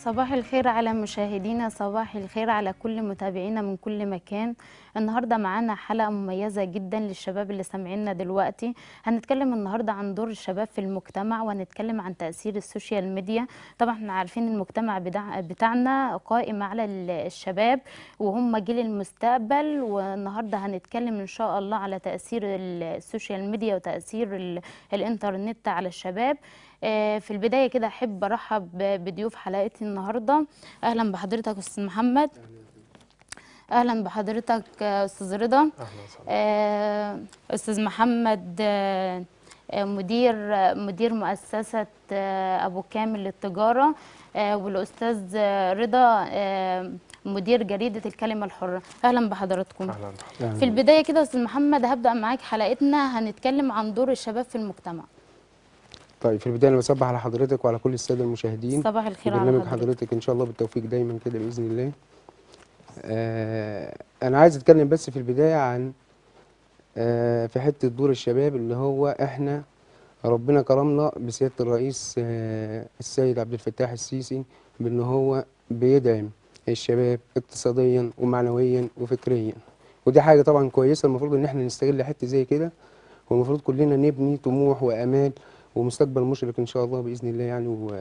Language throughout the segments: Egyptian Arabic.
صباح الخير على مشاهدينا صباح الخير على كل متابعينا من كل مكان النهارده معانا حلقه مميزه جدا للشباب اللي سامعيننا دلوقتي هنتكلم النهارده عن دور الشباب في المجتمع وهنتكلم عن تاثير السوشيال ميديا طبعا احنا عارفين المجتمع بتاع بتاعنا قائم على ال- الشباب وهم جيل المستقبل والنهارده هنتكلم ان شاء الله على تاثير ال- السوشيال ميديا وتاثير ال- الانترنت على الشباب آه، في البدايه كده احب ارحب ب- بضيوف حلقتي النهارده اهلا بحضرتك استاذ محمد اهلا بحضرتك آه، استاذ رضا اهلا وسهلا آه، استاذ محمد آه، آه، مدير آه، مدير مؤسسه آه، ابو كامل للتجاره آه، والاستاذ آه، رضا آه، مدير جريده الكلمه الحره اهلا بحضراتكم اهلا بحضرتك. في البدايه كده استاذ محمد هبدا معاك حلقتنا هنتكلم عن دور الشباب في المجتمع طيب في البدايه انا بصبح على حضرتك وعلى كل الساده المشاهدين صباح الخير على برنامج حضرتك حضرتك ان شاء الله بالتوفيق دايما كده باذن الله آه انا عايز اتكلم بس في البدايه عن آه في حته دور الشباب اللي هو احنا ربنا كرمنا بسياده الرئيس آه السيد عبد الفتاح السيسي بان هو بيدعم الشباب اقتصاديا ومعنويا وفكريا ودي حاجه طبعا كويسه المفروض ان احنا نستغل حته زي كده والمفروض كلنا نبني طموح وامال ومستقبل مشرق ان شاء الله باذن الله يعني و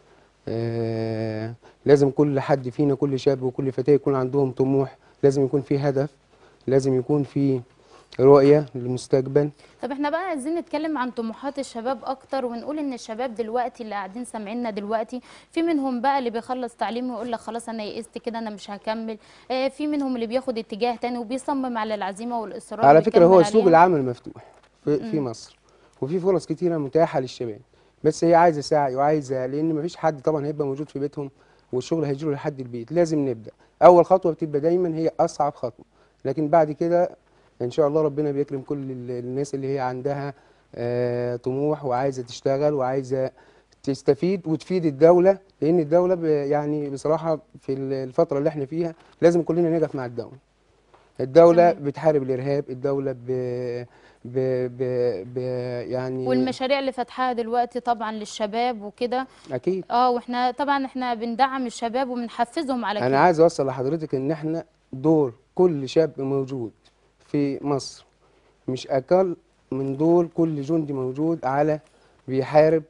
آه لازم كل حد فينا كل شاب وكل فتاة يكون عندهم طموح لازم يكون في هدف لازم يكون في رؤية للمستقبل طب احنا بقى عايزين نتكلم عن طموحات الشباب اكتر ونقول ان الشباب دلوقتي اللي قاعدين سامعيننا دلوقتي في منهم بقى اللي بيخلص تعليمه ويقول لك خلاص انا يئست كده انا مش هكمل اه في منهم اللي بياخد اتجاه تاني وبيصمم على العزيمه والاصرار على فكرة ويكمل هو سوق عليها. العمل مفتوح في, في مصر وفي فرص كتيرة متاحة للشباب بس هي عايزة سعي وعايزة لأن مفيش حد طبعا هيبقى موجود في بيتهم والشغل هيجيله لحد البيت لازم نبدأ أول خطوة بتبقى دايما هي أصعب خطوة لكن بعد كده إن شاء الله ربنا بيكرم كل ال- الناس اللي هي عندها آه، طموح وعايزة تشتغل وعايزة تستفيد وتفيد الدولة لأن الدولة ب- يعني بصراحة في ال- الفترة اللي احنا فيها لازم كلنا نقف مع الدولة الدولة تمام. بتحارب الإرهاب الدولة ب... ب... ب... ب... يعني والمشاريع اللي فاتحاها دلوقتي طبعا للشباب وكده أكيد اه واحنا طبعا احنا بندعم الشباب وبنحفزهم على أنا كده عايز أوصل لحضرتك إن إحنا دور كل شاب موجود في مصر مش أقل من دور كل جندي موجود على بيحارب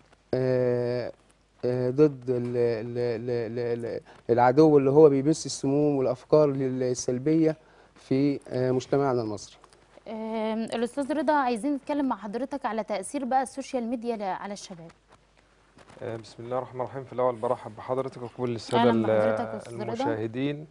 آه، آه، ضد ال- ال- ال- ال- ال- العدو اللي هو بيبث السموم والأفكار السلبية في آه، مجتمعنا المصري اه الاستاذ رضا عايزين نتكلم مع حضرتك على تاثير بقى السوشيال ميديا ل- على الشباب آه، بسم الله الرحمن الرحيم في الاول برحب بحضرتك وكل الساده أهلا ال- بحضرتك يا أستاذ رضا. المشاهدين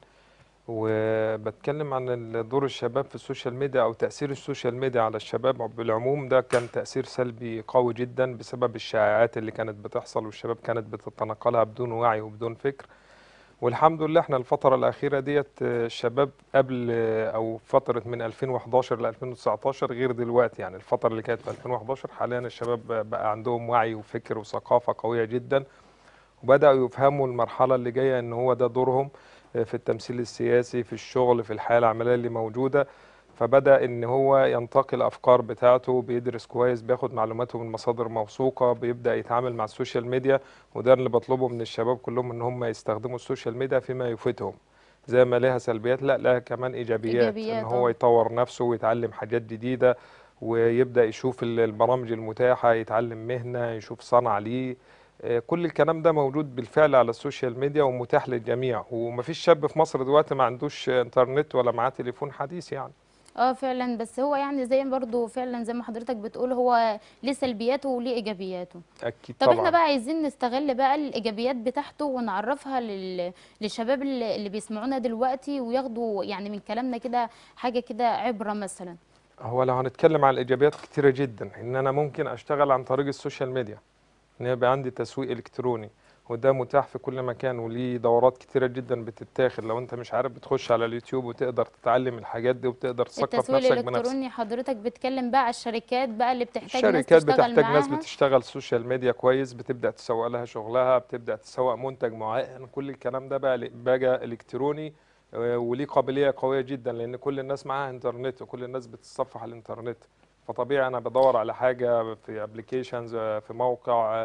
وبتكلم عن ال- دور الشباب في السوشيال ميديا او تاثير السوشيال ميديا على الشباب بالعموم ده كان تاثير سلبي قوي جدا بسبب الشائعات اللي كانت بتحصل والشباب كانت بتتناقلها بدون وعي وبدون فكر والحمد لله احنا الفترة الأخيرة ديت آه، الشباب قبل آه، أو فترة من 2011 ل 2019 غير دلوقتي يعني الفترة اللي كانت في 2011 حاليا الشباب بقى عندهم وعي وفكر وثقافة قوية جدا وبدأوا يفهموا المرحلة اللي جاية إن هو ده دورهم آه، في التمثيل السياسي في الشغل في الحياة العملية اللي موجودة فبدأ إن هو ينتقي الأفكار بتاعته بيدرس كويس بياخد معلوماته من مصادر موثوقة بيبدأ يتعامل مع السوشيال ميديا وده اللي بطلبه من الشباب كلهم إن هم يستخدموا السوشيال ميديا فيما يفيدهم زي ما لها سلبيات لا لها كمان إيجابيات, إيجابيات، إن هو آه. يطور نفسه ويتعلم حاجات جديدة ويبدأ يشوف ال- البرامج المتاحة يتعلم مهنة يشوف صنعة ليه آه، كل الكلام ده موجود بالفعل على السوشيال ميديا ومتاح للجميع ومفيش شاب في مصر دلوقتي ما عندوش انترنت ولا معاه تليفون حديث يعني اه فعلا بس هو يعني زي برضو فعلا زي ما حضرتك بتقول هو ليه سلبياته وليه ايجابياته اكيد طب طبعا احنا بقى عايزين نستغل بقى الايجابيات بتاعته ونعرفها لل... للشباب اللي, اللي بيسمعونا دلوقتي وياخدوا يعني من كلامنا كده حاجه كده عبره مثلا هو لو هنتكلم عن الايجابيات كتيره جدا ان انا ممكن اشتغل عن طريق السوشيال ميديا ان يبقى عندي تسويق الكتروني وده متاح في كل مكان وليه دورات كتيره جدا بتتاخد لو انت مش عارف بتخش على اليوتيوب وتقدر تتعلم الحاجات دي وبتقدر تثقف التسويق نفسك بنفسك الالكتروني حضرتك بتتكلم بقى على الشركات بقى اللي بتحتاج ناس الشركات تشتغل بتحتاج ناس معاها بتشتغل سوشيال ميديا كويس بتبدا تسوق لها شغلها بتبدا تسوق منتج معين كل الكلام ده بقى بقى الكتروني آه، وليه قابليه قويه جدا لان كل الناس معاها انترنت وكل الناس بتتصفح على الانترنت فطبيعي انا بدور على حاجه في ابلكيشنز في موقع آه،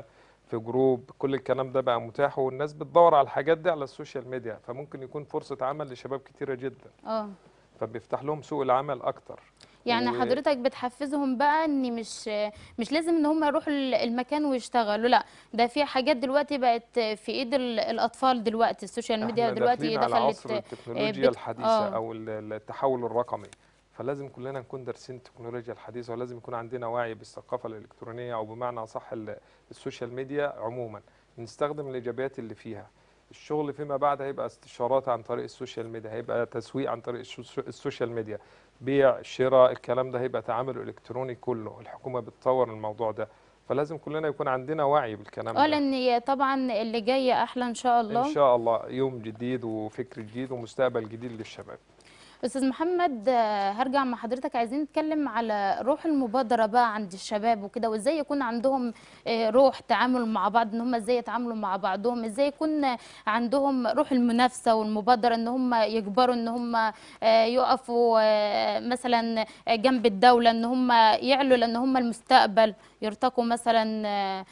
في جروب كل الكلام ده بقى متاح والناس بتدور على الحاجات دي على السوشيال ميديا فممكن يكون فرصة عمل لشباب كتيرة جدا اه فبيفتح لهم سوق العمل اكتر يعني و- حضرتك بتحفزهم بقى ان مش مش لازم ان هم يروحوا ال- المكان ويشتغلوا لا ده في حاجات دلوقتي بقت في ايد ال- الاطفال دلوقتي السوشيال ميديا احنا دلوقتي داخلين على عصر دخلت التكنولوجيا بت- الحديثة آه. او ال- ال- التحول الرقمي فلازم كلنا نكون دارسين التكنولوجيا الحديثة ولازم يكون عندنا وعي بالثقافة الإلكترونية أو بمعنى أصح ال- السوشيال ميديا عموما نستخدم الإيجابيات اللي فيها الشغل فيما بعد هيبقى استشارات عن طريق السوشيال ميديا هيبقى تسويق عن طريق الشو- السوشيال ميديا بيع شراء الكلام ده هيبقى تعامل إلكتروني كله الحكومة بتطور الموضوع ده فلازم كلنا يكون عندنا وعي بالكلام اه ده لان طبعا اللي جاي احلى ان شاء الله إن شاء الله يوم جديد وفكر جديد ومستقبل جديد للشباب استاذ محمد آه، هرجع مع حضرتك عايزين نتكلم على روح المبادره بقى عند الشباب وكده وازاي يكون عندهم آه، روح تعامل مع بعض ان هم ازاي يتعاملوا مع بعضهم ازاي يكون عندهم روح المنافسه والمبادره ان هم يكبروا ان هم آه، يقفوا آه، مثلا جنب الدوله ان هم يعلوا لان هم المستقبل يرتقوا مثلا آه،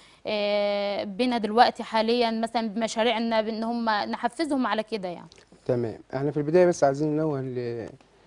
آه، بنا دلوقتي حاليا مثلا بمشاريعنا بان هم نحفزهم على كده يعني تمام احنا في البدايه بس عايزين ننوه ل-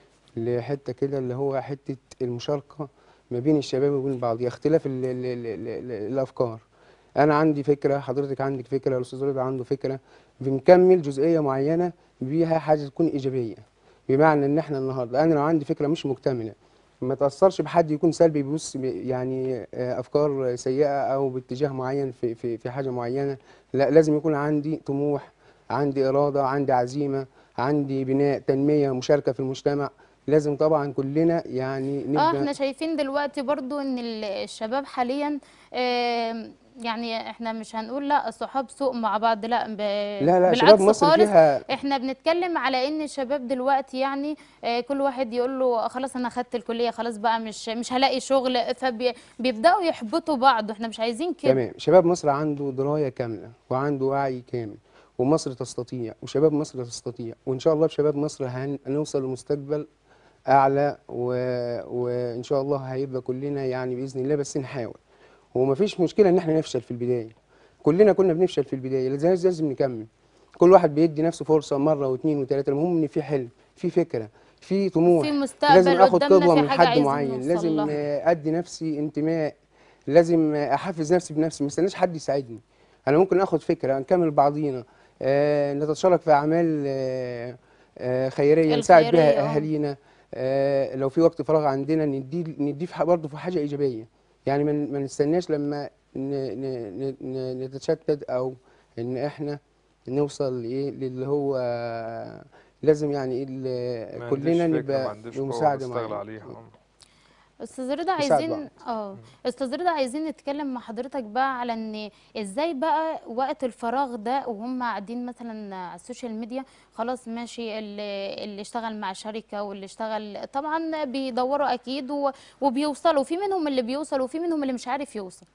لحته كده اللي هو حته المشاركه ما بين الشباب وبين بعض اختلاف ال ال ال ال ال الافكار انا عندي فكره حضرتك عندك فكره الاستاذ رضا عنده فكره بنكمل جزئيه معينه بيها حاجه تكون ايجابيه بمعنى ان احنا النهارده انا لو عندي فكره مش مكتمله ما تاثرش بحد يكون سلبي بيبص ب- يعني آه، افكار سيئه او باتجاه معين في في في حاجه معينه لا لازم يكون عندي طموح عندي اراده عندي عزيمه عندي بناء تنميه مشاركه في المجتمع لازم طبعا كلنا يعني اه نبدا احنا شايفين دلوقتي برضو ان ال- الشباب حاليا آم، يعني احنا مش هنقول لا الصحاب سوء مع بعض لا ب... لا لا شباب بالعكس مصر خالص فيها احنا بنتكلم على ان الشباب دلوقتي يعني آه، كل واحد يقول له خلاص انا خدت الكليه خلاص بقى مش مش هلاقي شغل فبيبداوا يحبطوا بعض واحنا مش عايزين كده تمام شباب مصر عنده درايه كامله وعنده وعي كامل ومصر تستطيع وشباب مصر تستطيع وان شاء الله بشباب مصر هن- هنوصل لمستقبل اعلى و... وان شاء الله هيبقى كلنا يعني باذن الله بس نحاول ومفيش مشكله ان احنا نفشل في البدايه كلنا كنا بنفشل في البدايه لازم لازم نكمل كل واحد بيدي نفسه فرصه مره واثنين وثلاثه المهم ان في حلم في فكره في طموح في لازم مستقبل اخد قدامنا قدوه في من حاجه حد عايزين معين نوصل لازم لها آه، ادي نفسي انتماء لازم آه، احفز نفسي بنفسي ما استناش حد يساعدني انا ممكن اخد فكره نكمل بعضينا آه، نتشارك في اعمال آه، آه، خيريه نساعد الخيرية، بها آه. اهالينا آه، لو في وقت فراغ عندنا نديه نديه في ح- برضه في حاجه ايجابيه يعني ما ن- ما نستناش لما ن- ن- ن- ن- نتشتت او ان احنا نوصل لايه للي هو آه، لازم يعني ايه ال- ما كلنا عنديش فكرة، ما نبقى عنديش قوة بمساعده نستغل معينه عليها استاذ رضا نساعد عايزين اه استاذ رضا عايزين نتكلم مع حضرتك بقى على ان ازاي بقى وقت الفراغ ده وهم قاعدين مثلا على السوشيال ميديا خلاص ماشي اللي, اللي اشتغل مع شركة واللي اشتغل طبعا بيدوروا اكيد و- وبيوصلوا في منهم اللي بيوصل وفي منهم اللي مش عارف يوصل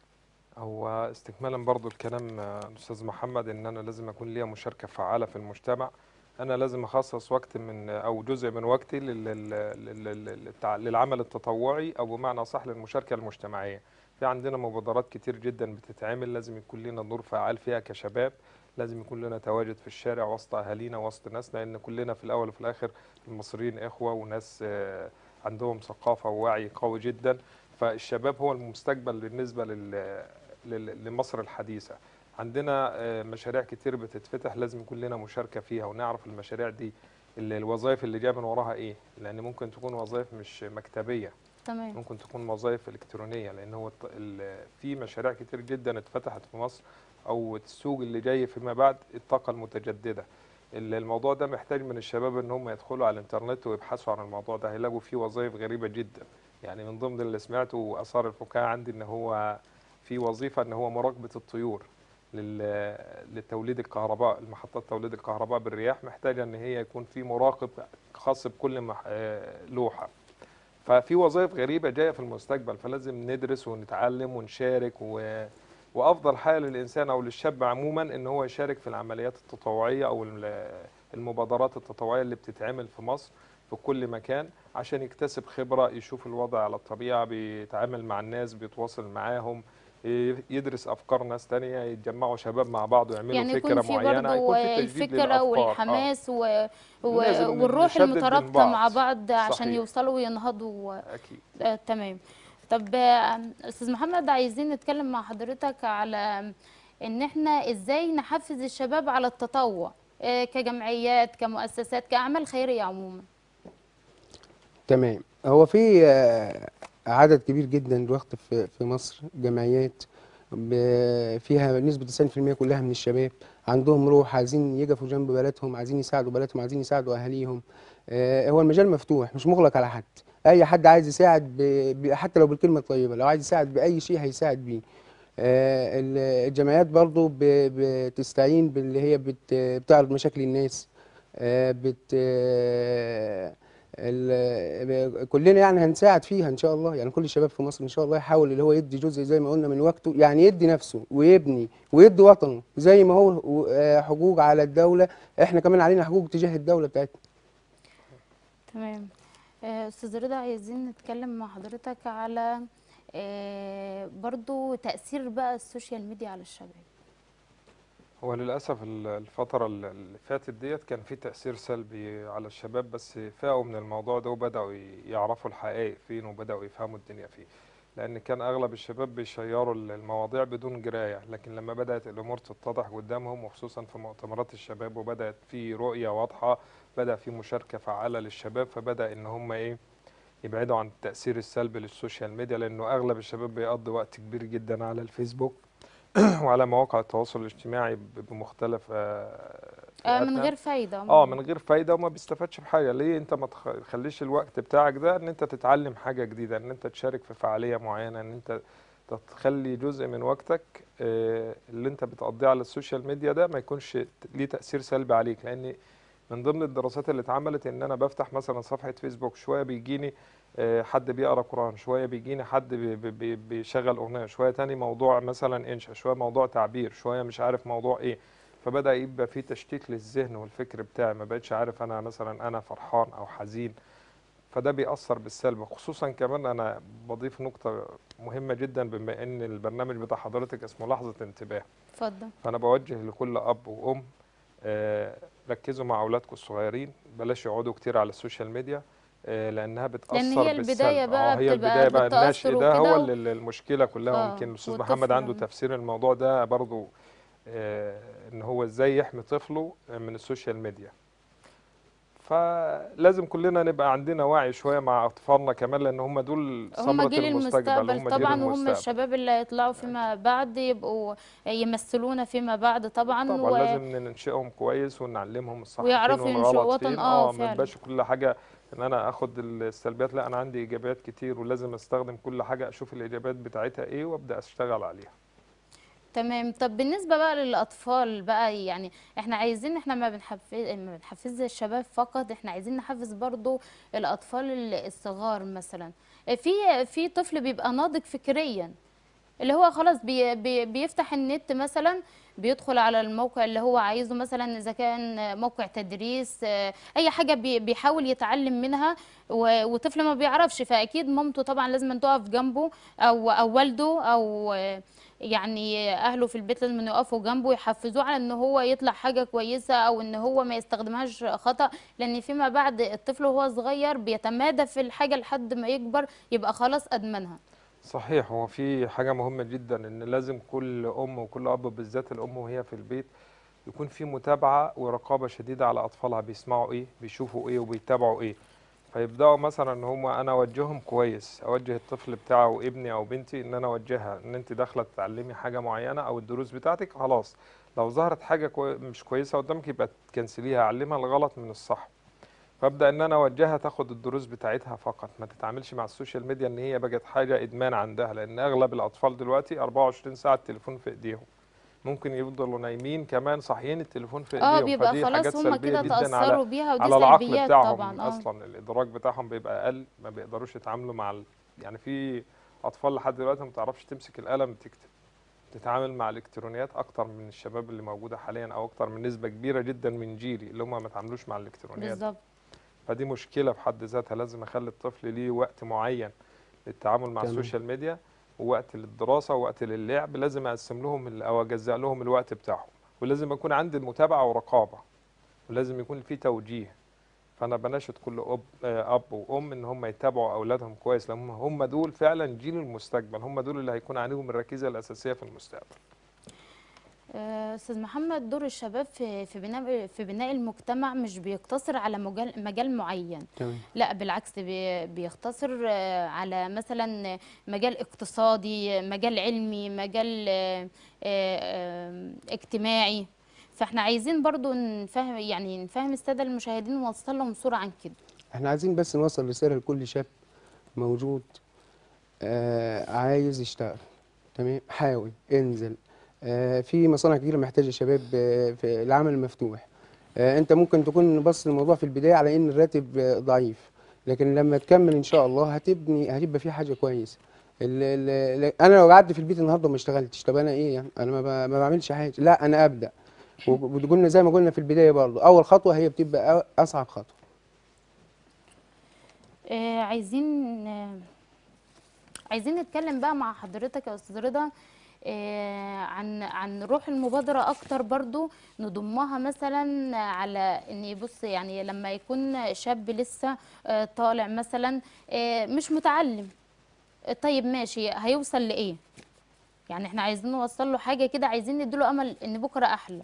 هو استكمالا برضو الكلام آه، الاستاذ محمد ان انا لازم اكون ليا مشاركه فعاله في المجتمع انا لازم اخصص وقت من او جزء من وقتي لل- لل- لل- لل- للتع- للعمل التطوعي او بمعنى صح للمشاركه المجتمعيه في عندنا مبادرات كتير جدا بتتعمل لازم يكون لنا دور فعال فيها كشباب لازم يكون لنا تواجد في الشارع وسط اهالينا وسط ناسنا لان كلنا في الاول وفي الاخر المصريين اخوه وناس آه، عندهم ثقافه ووعي قوي جدا فالشباب هو المستقبل بالنسبه لل لل- لمصر الحديثة عندنا آه، مشاريع كتير بتتفتح لازم يكون لنا مشاركة فيها ونعرف المشاريع دي ال- الوظائف اللي جايه من وراها ايه لان ممكن تكون وظائف مش مكتبية تمام ممكن تكون وظائف الكترونية لان هو الط- ال- في مشاريع كتير جدا اتفتحت في مصر او السوق اللي جاي فيما بعد الطاقة المتجددة ال- الموضوع ده محتاج من الشباب ان هم يدخلوا على الانترنت ويبحثوا عن الموضوع ده هيلاقوا فيه وظائف غريبة جدا يعني من ضمن اللي سمعته واثار الفكاهة عندي ان هو في وظيفة ان هو مراقبة الطيور لل- لتوليد الكهرباء المحطات توليد الكهرباء بالرياح محتاجة ان هي يكون في مراقب خاص بكل مح- آه، لوحة ففي وظائف غريبة جاية في المستقبل فلازم ندرس ونتعلم ونشارك و... وافضل حاجة للانسان او للشاب عموما ان هو يشارك في العمليات التطوعية او ال- المبادرات التطوعية اللي بتتعمل في مصر في كل مكان عشان يكتسب خبرة يشوف الوضع على الطبيعة بيتعامل مع الناس بيتواصل معاهم ي- يدرس افكار ناس تانية يتجمعوا شباب مع بعض ويعملوا يعني فكره يكون في معينه برضه يكون في تجديد الفكرة للافكار آه. والحماس و... و... لازم والروح نشدد من المترابطة بعض. مع بعض عشان صحيح. يوصلوا وينهضوا اكيد آه، تمام طب آه، استاذ محمد عايزين نتكلم مع حضرتك على ان احنا ازاي نحفز الشباب على التطوع آه، كجمعيات كمؤسسات كأعمال خيرية عموما تمام هو في آه، عدد كبير جدا دلوقتي في في مصر جمعيات ب- فيها نسبة 90% كلها من الشباب عندهم روح عايزين يقفوا جنب بلدهم عايزين يساعدوا بلدهم عايزين يساعدوا أهاليهم آه، هو المجال مفتوح مش مغلق على حد أي حد عايز يساعد ب... ب... حتى لو بالكلمة الطيبة لو عايز يساعد بأي شيء هيساعد بيه آه، ال- الجمعيات برضو ب... بتستعين باللي هي بت... بتعرض مشاكل الناس آه، بت آه، ال- كلنا يعني هنساعد فيها ان شاء الله يعني كل الشباب في مصر ان شاء الله يحاول اللي هو يدي جزء زي ما قلنا من وقته يعني يدي نفسه ويبني ويدي وطنه زي ما هو و- آه، حقوق على الدولة احنا كمان علينا حقوق تجاه الدولة بتاعتنا تمام آه، استاذ رضا عايزين نتكلم مع حضرتك على آه، برضو تأثير بقى السوشيال ميديا على الشباب هو للأسف ال- الفترة ال- اللي فاتت ديت كان في تأثير سلبي على الشباب بس فاقوا من الموضوع ده وبدأوا ي- يعرفوا الحقائق فين وبدأوا يفهموا الدنيا فيه لأن كان أغلب الشباب بيشيروا ال- المواضيع بدون جراية لكن لما بدأت الأمور تتضح قدامهم وخصوصا في مؤتمرات الشباب وبدأت في رؤية واضحة بدأ في مشاركة فعالة للشباب فبدأ إن هم إيه يبعدوا عن التأثير السلبي للسوشيال ميديا لأنه أغلب الشباب بيقضي وقت كبير جدا على الفيسبوك وعلى مواقع التواصل الاجتماعي ب- بمختلف آه، آه، من فئاتها. غير فايدة اه عموماً. من غير فايده وما بيستفادش بحاجه ليه انت ما تخ- تخليش الوقت بتاعك ده ان انت تتعلم حاجه جديده ان انت تشارك في فعاليه معينه ان انت تخلي جزء من وقتك آه، اللي انت بتقضيه على السوشيال ميديا ده ما يكونش ت- ليه تاثير سلبي عليك لان من ضمن الدراسات اللي اتعملت ان انا بفتح مثلا صفحه فيسبوك شويه بيجيني آه، حد بيقرا قران شويه بيجيني حد بي- بي- بي- بيشغل اغنيه شويه تاني موضوع مثلا انشا شويه موضوع تعبير شويه مش عارف موضوع ايه فبدا يبقى في تشتيت للذهن والفكر بتاعي ما بقتش عارف انا مثلا انا فرحان او حزين فده بيأثر بالسلب خصوصا كمان انا بضيف نقطه مهمه جدا بما ان البرنامج بتاع حضرتك اسمه لحظه انتباه اتفضل فانا بوجه لكل اب وام آه، ركزوا مع اولادكم الصغيرين بلاش يقعدوا كتير على السوشيال ميديا آه، لانها بتاثر لأن هي البداية بالسلب. بقى اه هي بتبقى البدايه بقى بالتأثر الناشئ ده وكده هو و- اللي اللي المشكله كلها آه، ويمكن الاستاذ والطفل محمد عنده لما- تفسير الموضوع ده برضو آه، ان هو ازاي يحمي طفله من السوشيال ميديا فلازم كلنا نبقى عندنا وعي شويه مع اطفالنا كمان لان هم دول هم ثمره جيل المستقبل المستقبل هم جيل طبعا وهم المستقبل الشباب اللي هيطلعوا فيما بعد يبقوا يمثلونا فيما بعد طبعا طبعا و... لازم ننشئهم كويس ونعلمهم الصح فين ويعرفوا ينشئوا والغلط وطن، فين آه، اه ما فعلا. يبقاش كل حاجه ان انا اخد السلبيات لا انا عندي ايجابيات كتير ولازم استخدم كل حاجه اشوف الايجابيات بتاعتها ايه وابدا اشتغل عليها تمام طب بالنسبة بقى للأطفال بقى يعني احنا عايزين احنا ما بنحفز ما بنحفز الشباب فقط احنا عايزين نحفز برضو الأطفال ال- الصغار مثلا في في طفل بيبقى ناضج فكريا اللي هو خلاص بي بي بيفتح النت مثلا بيدخل على الموقع اللي هو عايزه مثلا اذا كان موقع تدريس آه، اي حاجه بي بيحاول يتعلم منها و- وطفل ما بيعرفش فاكيد مامته طبعا لازم تقف جنبه او او والده او آه، يعني اهله في البيت لازم يقفوا جنبه يحفزوه على ان هو يطلع حاجه كويسه او ان هو ما يستخدمهاش خطا لان فيما بعد الطفل وهو صغير بيتمادى في الحاجه لحد ما يكبر يبقى خلاص ادمنها صحيح هو في حاجه مهمه جدا ان لازم كل ام وكل اب بالذات الام وهي في البيت يكون في متابعه ورقابه شديده على اطفالها بيسمعوا ايه بيشوفوا ايه وبيتابعوا ايه فيبداوا مثلا ان هم انا اوجههم كويس اوجه الطفل بتاعه او ابني او بنتي ان انا اوجهها ان انت داخله تتعلمي حاجه معينه او الدروس بتاعتك خلاص لو ظهرت حاجه كوي مش كويسه قدامك يبقى تكنسليها علمها الغلط من الصح فابدا ان انا اوجهها تاخد الدروس بتاعتها فقط ما تتعاملش مع السوشيال ميديا ان هي بقت حاجه ادمان عندها لان اغلب الاطفال دلوقتي 24 ساعه التليفون في ايديهم ممكن يفضلوا نايمين كمان صاحيين التليفون في اه ايديهم بيبقى فدي حاجات خلاص هم سلبيه كده جدا على تاثروا بيها ودي على العقل سلبيات بتاعهم طبعا اه اصلا الادراك بتاعهم بيبقى اقل ما بيقدروش يتعاملوا مع ال... يعني في اطفال لحد دلوقتي ما تعرفش تمسك القلم تكتب تتعامل مع الالكترونيات اكتر من الشباب اللي موجوده حاليا او اكتر من نسبه كبيره جدا من جيلي اللي هم ما تعاملوش مع الالكترونيات بالظبط فدي مشكله في حد ذاتها لازم اخلي الطفل ليه وقت معين للتعامل مع تمام. السوشيال ميديا ووقت للدراسه ووقت للعب لازم اقسم لهم ال- او اجزأ لهم الوقت بتاعهم ولازم يكون عندي المتابعه ورقابه ولازم يكون في توجيه فانا بناشد كل اب آه، اب وام ان هم يتابعوا اولادهم كويس لان هم هم دول فعلا جيل المستقبل هم دول اللي هيكون عليهم الركيزه الاساسيه في المستقبل آه، استاذ محمد دور الشباب في في بناء في بناء المجتمع مش بيقتصر على مجال مجال معين تمام لا بالعكس بي- بيقتصر آه، على مثلا مجال اقتصادي مجال علمي مجال آه، آه، اجتماعي فاحنا عايزين برضو نفهم يعني نفهم الساده المشاهدين ونوصل لهم صوره عن كده احنا عايزين بس نوصل رسالة لكل شاب موجود آه عايز يشتغل تمام حاول انزل آه في مصانع كتير محتاجة شباب آه في العمل المفتوح آه انت ممكن تكون بص الموضوع في البداية على ان الراتب آه ضعيف لكن لما تكمل ان شاء الله هتبني هتبقى في حاجة كويسة ال ال ال انا لو قعدت في البيت النهارده ما اشتغلتش طب انا ايه يعني انا ما, ب- ما بعملش حاجة لا انا ابدا وقلنا زي ما قلنا في البداية برضه اول خطوة هي بتبقى أ- اصعب خطوة آه، عايزين آه، عايزين نتكلم بقى مع حضرتك يا استاذ رضا آه، عن عن روح المبادرة أكتر برضو نضمها مثلا على إن يبص يعني لما يكون شاب لسه آه، طالع مثلا آه، مش متعلم آه، طيب ماشي هيوصل لإيه؟ يعني احنا عايزين نوصل له حاجة كده عايزين نديله أمل إن بكرة أحلى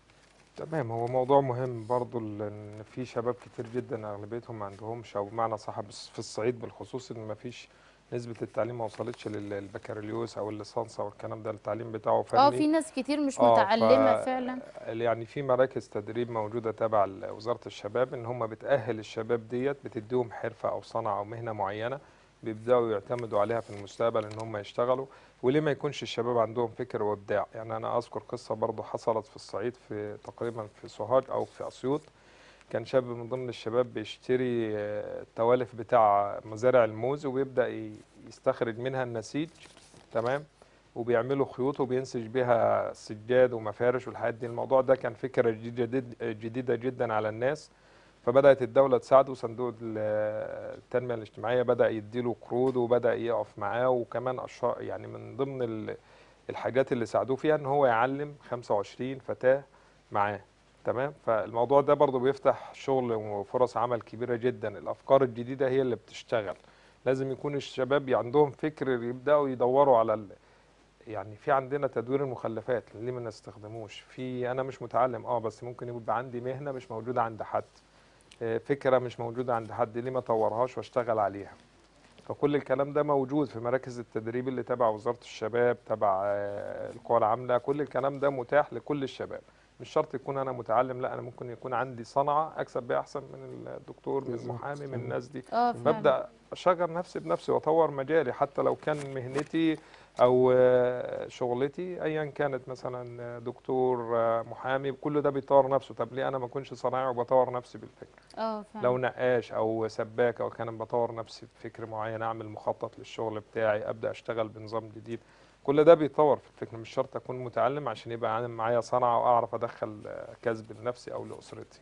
تمام هو موضوع مهم برضو لان في شباب كتير جدا اغلبيتهم ما عندهمش او بمعنى صح بس في الصعيد بالخصوص ان ما فيش نسبة التعليم ما وصلتش للبكالوريوس او الليسانس او الكلام ده التعليم بتاعه فني اه في ناس كتير مش آه، متعلمة ف- فعلا يعني في مراكز تدريب موجودة تبع ال- وزارة الشباب ان هم بتأهل الشباب ديت بتديهم حرفة او صنعة او مهنة معينة بيبدأوا يعتمدوا عليها في المستقبل ان هم يشتغلوا وليه ما يكونش الشباب عندهم فكر وابداع يعني انا اذكر قصة برضو حصلت في الصعيد في تقريبا في سوهاج او في اسيوط كان شاب من ضمن الشباب بيشتري آه، التوالف بتاع مزارع الموز وبيبدأ ي- يستخرج منها النسيج تمام وبيعملوا خيوط وبينسج بيها سجاد ومفارش والحاجات دي الموضوع ده كان فكرة جديدة جديدة جدا على الناس فبدأت الدولة تساعده وصندوق ال- التنمية الاجتماعية بدأ يديله قروض وبدأ يقف معاه وكمان أشهر يعني من ضمن ال- الحاجات اللي ساعدوه فيها ان هو يعلم 25 فتاة معاه تمام فالموضوع ده برضو بيفتح شغل وفرص عمل كبيرة جدا الأفكار الجديدة هي اللي بتشتغل لازم يكون الشباب يعندهم فكر يبدأوا يدوروا على ال... يعني في عندنا تدوير المخلفات ليه ما نستخدموش في انا مش متعلم اه بس ممكن يبقى عندي مهنه مش موجوده عند حد آه، فكره مش موجوده عند حد ليه ما اطورهاش واشتغل عليها فكل الكلام ده موجود في مراكز التدريب اللي تبع وزاره الشباب تبع آه، القوى العامله كل الكلام ده متاح لكل الشباب مش شرط يكون انا متعلم لا انا ممكن يكون عندي صنعه اكسب بيها احسن من الدكتور من بالظبط. المحامي من الناس دي اه فعلا ببدا اشغل نفسي بنفسي واطور مجالي حتى لو كان مهنتي او آه، شغلتي ايا كانت مثلا آه، دكتور آه، محامي كل ده بيطور نفسه طب ليه انا ما اكونش صنايعي وبطور نفسي بالفكر اه فعلا لو نقاش او سباك او كان بطور نفسي بفكر معين اعمل مخطط للشغل بتاعي ابدا اشتغل بنظام جديد كل ده بيتطور في الفكر مش شرط اكون متعلم عشان يبقى عندي معايا صنعه واعرف ادخل آه، كسب لنفسي او لاسرتي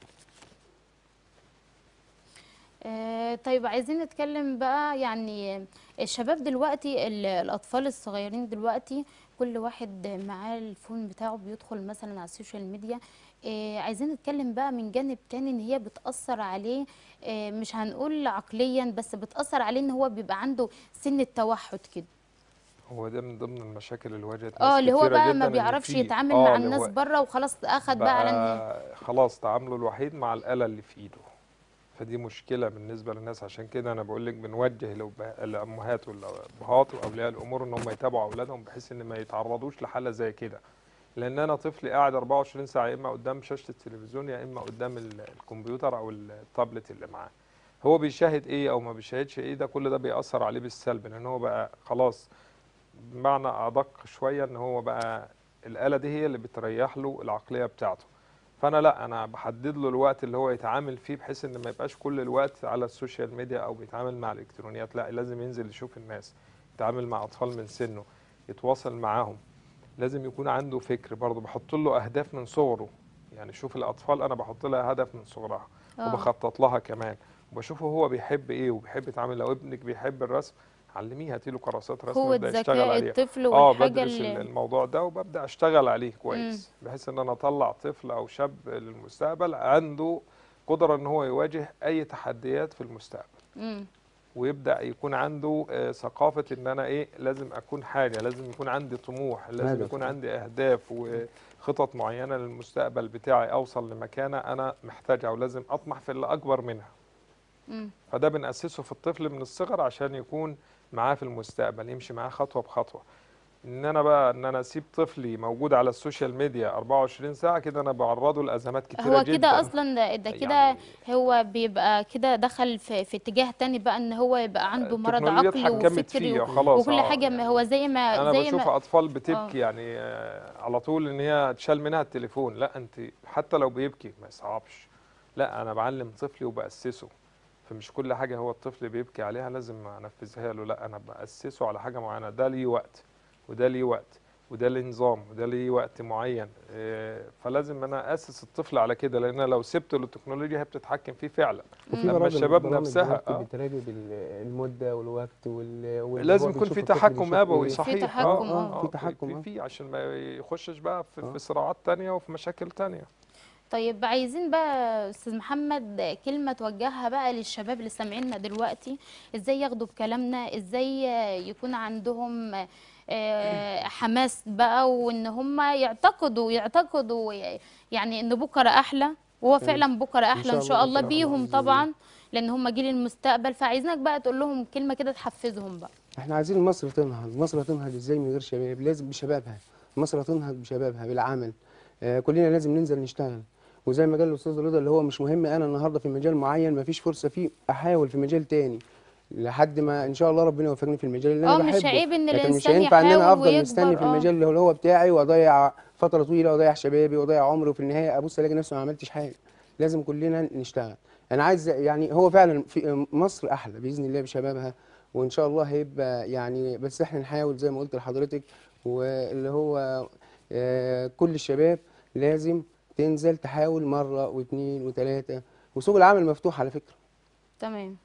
آه، طيب عايزين نتكلم بقى يعني الشباب دلوقتي ال- الأطفال الصغيرين دلوقتي كل واحد معاه الفون بتاعه بيدخل مثلا على السوشيال ميديا آه، عايزين نتكلم بقى من جانب تاني ان هي بتأثر عليه آه، مش هنقول عقليا بس بتأثر عليه ان هو بيبقى عنده سن التوحد كده هو ده من ضمن المشاكل اللي واجهت اه ناس اللي هو كتيرة بقى جدا ما إن بيعرفش في- يتعامل آه مع اللي الناس هو بره وخلاص اخد بقى على ان بقى خلاص تعامله الوحيد مع الآلة اللي في ايده فدي مشكلة بالنسبة للناس عشان كده أنا بقول لك بنوجه الأب- الأمهات والأبهات وأولياء الأمور إن هم يتابعوا أولادهم بحيث إن ما يتعرضوش لحالة زي كده لأن أنا طفلي قاعد 24 ساعة يا إما قدام شاشة التلفزيون يا إما قدام ال- الكمبيوتر أو التابلت اللي معاه هو بيشاهد إيه أو ما بيشاهدش إيه ده كل ده بيأثر عليه بالسلب لأن هو بقى خلاص بمعنى أدق شوية إن هو بقى الآلة دي هي اللي بتريح له العقلية بتاعته فانا لا انا بحدد له الوقت اللي هو يتعامل فيه بحيث ان ما يبقاش كل الوقت على السوشيال ميديا او بيتعامل مع الالكترونيات لا لازم ينزل يشوف الناس يتعامل مع اطفال من سنه يتواصل معاهم لازم يكون عنده فكر برضه بحط له اهداف من صغره يعني شوف الاطفال انا بحط لها هدف من صغرها آه. وبخطط لها كمان وبشوفه هو بيحب ايه وبيحب يتعامل لو ابنك بيحب الرسم علميه هاتي له كراسات رسم قوة يبدا يشتغل ذكاء عليها الطفل اه والحاجة بدرس ال- اللي الموضوع ده وببدا اشتغل عليه كويس بحيث ان انا اطلع طفل او شاب للمستقبل عنده قدره ان هو يواجه اي تحديات في المستقبل مم. ويبدا يكون عنده آه، ثقافه ان انا ايه لازم اكون حاجه لازم يكون عندي طموح لازم هدف. يكون عندي اهداف وخطط معينه للمستقبل بتاعي اوصل لمكانه انا محتاجها ولازم اطمح في اللي اكبر منها مم. فده بنأسسه في الطفل من الصغر عشان يكون معاه في المستقبل يمشي معاه خطوه بخطوه ان انا بقى ان انا اسيب طفلي موجود على السوشيال ميديا 24 ساعه كده انا بعرضه لازمات كتيره هو جدا كده اصلا ده, ده كده يعني هو بيبقى كده دخل في, في اتجاه تاني بقى ان هو يبقى عنده مرض التكنولوجيا عقلي اتحكمت فيه وفكري و- خلاص وكل آه، حاجه ما يعني هو زي ما انا زي بشوف ما اطفال آه. بتبكي يعني آه، على طول ان هي تشال منها التليفون لا انت حتى لو بيبكي ما يصعبش لا انا بعلم طفلي وباسسه فمش كل حاجه هو الطفل بيبكي عليها لازم انفذها له لا انا باسسه على حاجه معينه ده ليه وقت وده ليه وقت وده ليه نظام وده ليه وقت معين آه، فلازم انا اسس الطفل على كده لان أنا لو سبت له التكنولوجيا هي بتتحكم فيه فعلا وفي لما برامج الشباب برامج نفسها دلوقتي آه. بتراقب ال- المده والوقت وال وال- لازم هو يكون بيشوف في الطفل تحكم بيشوف ابوي إيه. صحيح تحكم، آه. في تحكم، في, آه. في عشان ما يخشش بقى في, آه. في صراعات تانية وفي مشاكل تانية طيب عايزين بقى استاذ محمد كلمه توجهها بقى للشباب اللي سامعيننا دلوقتي ازاي ياخدوا بكلامنا ازاي يكون عندهم آه، حماس بقى وان هم يعتقدوا يعتقدوا يعني ان بكره احلى وهو تمام. فعلا بكره احلى ان شاء الله بكرة أحلى بيهم بإذن الله. طبعا لان هم جيل المستقبل فعايزينك بقى تقول لهم كلمه كده تحفزهم بقى احنا عايزين مصر تنهض مصر هتنهض ازاي من غير شباب لازم بشبابها مصر هتنهض بشبابها بالعمل آه كلنا لازم ننزل نشتغل وزي ما قال الاستاذ رضا اللي هو مش مهم انا النهارده في مجال معين مفيش فرصه فيه احاول في مجال تاني لحد ما ان شاء الله ربنا يوفقني في المجال اللي انا اه بحبه مش عيب ان لكن مش الانسان هينفع ان انا يحاول افضل مستني ويكبر في اه المجال اللي هو بتاعي واضيع فتره طويله واضيع شبابي واضيع عمري وفي النهايه ابص الاقي نفسي ما عملتش حاجه لازم كلنا نشتغل انا عايز يعني هو فعلا في مصر احلى باذن الله بشبابها وان شاء الله هيبقى يعني بس احنا نحاول زي ما قلت لحضرتك واللي هو آه، كل الشباب لازم تنزل تحاول مره واثنين وثلاثه وسوق العمل مفتوح على فكره تمام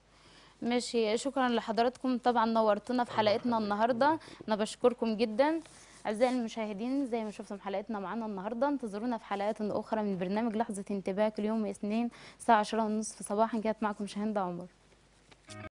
ماشي شكرا لحضراتكم طبعا نورتونا في حلقتنا النهارده انا بشكركم جدا اعزائي المشاهدين زي ما شفتم حلقتنا معانا النهارده انتظرونا في حلقات اخرى من برنامج لحظه انتباه كل يوم اثنين الساعه 10:30 صباحا كانت معكم شاهين عمر